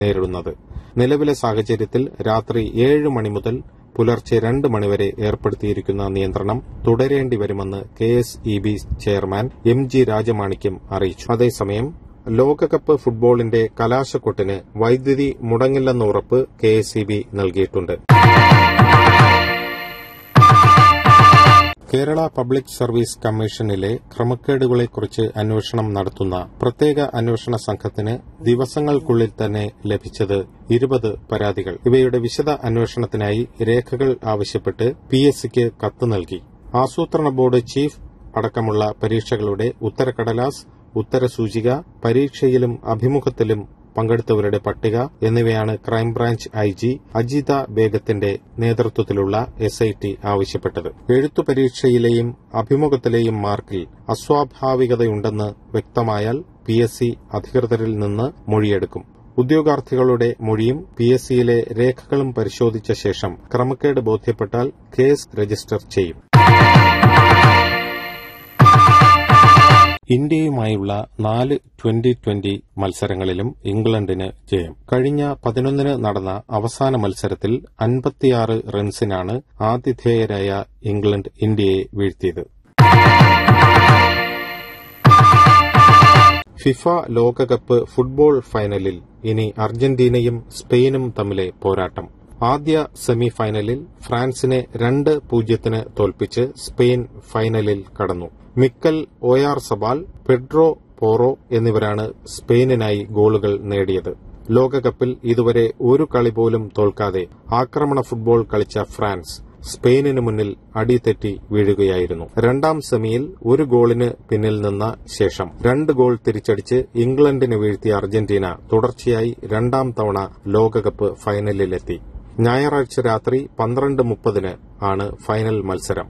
നേരിടുന്നത് നിലവിലെ സാഹചര്യത്തിൽ രാത്രി ഏഴ് മണി മുതൽ പുലർച്ചെ രണ്ട് മണിവരെ ഏർപ്പെടുത്തിയിരിക്കുന്ന നിയന്ത്രണം തുടരേണ്ടി വരുമെന്ന് K S E B chairman M G Rajamanickam അറിയിച്ചു അതേസമയം ലോകകപ്പ് ഫുട്ബോളിന്റെ കലാശക്കൊട്ടിന് വൈദ്യുതി മുടങ്ങില്ലെന്ന ഉറപ്പ് കെ എസ് ഇ ബി നൽകിയിട്ടുണ്ട് കേരള പബ്ലിക് സർവീസ് കമ്മീഷനിലെ ക്രമക്കേടുകളെക്കുറിച്ച് അന്വേഷണം നടത്തുന്ന പ്രത്യേക അന്വേഷണ സംഘത്തിന് ദിവസങ്ങൾക്കുള്ളിൽ തന്നെ ലഭിച്ചത് ഇരുപത് പരാതികൾ ഇവയുടെ വിശദ അന്വേഷണത്തിനായി രേഖകൾ ആവശ്യപ്പെട്ട് പി എസ് സിക്ക് കത്ത് നൽകി ആസൂത്രണ ബോർഡ് ചീഫ് അടക്കമുള്ള പരീക്ഷകളുടെ ഉത്തരക്കടലാസ് ഉത്തരസൂചിക പരീക്ഷയിലും അഭിമുഖത്തിലും പങ്കെടുത്തവരുടെ പട്ടിക എന്നിവയാണ് ക്രൈംബ്രാഞ്ച് ഐ ജി അജിത ബേഗത്തിന്റെ നേതൃത്വത്തിലുള്ള എസ് ഐ ടി ആവശ്യപ്പെട്ടത് എഴുത്തു പരീക്ഷയിലെയും അഭിമുഖത്തിലെയും മാർക്കിൽ അസ്വാഭാവികതയുണ്ടെന്ന് വ്യക്തമായാൽ പി എസ് സി അധികൃതരിൽ നിന്ന് മൊഴിയെടുക്കും ഉദ്യോഗാർത്ഥികളുടെ മൊഴിയും പി എസ് സിയിലെ രേഖകളും പരിശോധിച്ച ശേഷം ക്രമക്കേട് ബോധ്യപ്പെട്ടാൽ കേസ് രജിസ്റ്റർ ചെയ്യും ഇന്ത്യയുമായുള്ള നാല് ട്വന്റി ട്വന്റി മത്സരങ്ങളിലും ഇംഗ്ലണ്ടിന് ജയം കഴിഞ്ഞ പതിനൊന്നിന് നടന്ന അവസാന മത്സരത്തിൽ അൻപത്തിയാറ് റൺസിനാണ് ആതിഥേയരായ ഇംഗ്ലണ്ട് ഇന്ത്യയെ വീഴ്ത്തിയത് ഫിഫ ലോകകപ്പ് ഫുട്ബോൾ ഫൈനലിൽ ഇനി അർജന്റീനയും സ്പെയിനും തമ്മിലെ പോരാട്ടം ആദ്യ സെമി ഫൈനലിൽ ഫ്രാൻസിനെ രണ്ട് പൂജ്യത്തിന് തോൽപ്പിച്ച് സ്പെയിൻ ഫൈനലിൽ കടന്നു മിക്കൽ ഒയാർ സബാൽ പെഡ്രോ പോറോ എന്നിവരാണ് സ്പെയിനിനായി ഗോളുകൾ നേടിയത് ലോകകപ്പിൽ ഇതുവരെ ഒരു കളി പോലും തോൽക്കാതെ ആക്രമണ ഫുട്ബോൾ കളിച്ച ഫ്രാൻസ് സ്പെയിനിന് മുന്നിൽ അടിതെറ്റി വീഴുകയായിരുന്നു രണ്ടാം സെമിയിൽ ഒരു ഗോളിന് പിന്നിൽ നിന്ന ശേഷം രണ്ട് ഗോൾ തിരിച്ചടിച്ച് ഇംഗ്ലണ്ടിന് വീഴ്ത്തിയ അർജന്റീന തുടർച്ചയായി രണ്ടാം തവണ ലോകകപ്പ് ഫൈനലിലെത്തി ഞായറാഴ്ച രാത്രി പന്ത്രണ്ട് മുപ്പതിന് ആണ് ഫൈനൽ മത്സരം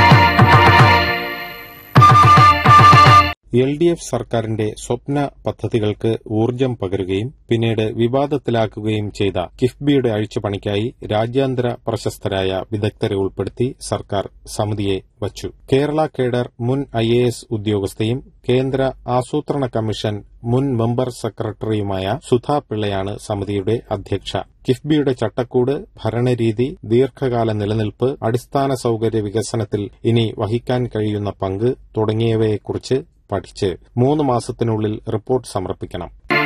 എൽ ഡി എഫ് സർക്കാരിന്റെ സ്വപ്ന പദ്ധതികൾക്ക് ഊർജം പകരുകയും പിന്നീട് വിവാദത്തിലാക്കുകയും ചെയ്ത കിഫ്ബിയുടെ അഴിച്ചുപണിക്കായി രാജ്യാന്തര പ്രശസ്തരായ വിദഗ്ധരെ ഉൾപ്പെടുത്തി സർക്കാർ സമിതിയെ വച്ചു കേരള കേഡർ മുൻ ഐ എ എസ് ഉദ്യോഗസ്ഥയും കേന്ദ്ര ആസൂത്രണ കമ്മീഷൻ മുൻ മെമ്പർ സെക്രട്ടറിയുമായ സുധാ പിള്ളയാണ് സമിതിയുടെ അധ്യക്ഷ കിഫ്ബിയുടെ ചട്ടക്കൂട് ഭരണരീതി ദീർഘകാല നിലനിൽപ്പ് അടിസ്ഥാന സൌകര്യ വികസനത്തിൽ ഇനി വഹിക്കാൻ കഴിയുന്ന പങ്ക് തുടങ്ങിയവയെക്കുറിച്ച് പഠിച്ച് മൂന്ന് മാസത്തിനുള്ളിൽ റിപ്പോർട്ട് സമർപ്പിക്കണം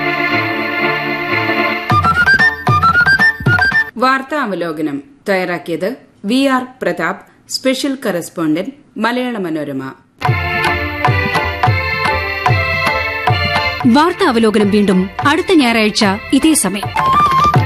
വാർത്താ അവലോകനം തയ്യാറാക്കിയത് V R Prathap special correspondent Malayala Manorama വാർത്താ അവലോകനം വീണ്ടും അടുത്ത ഞായറാഴ്ച ഇതേ സമയം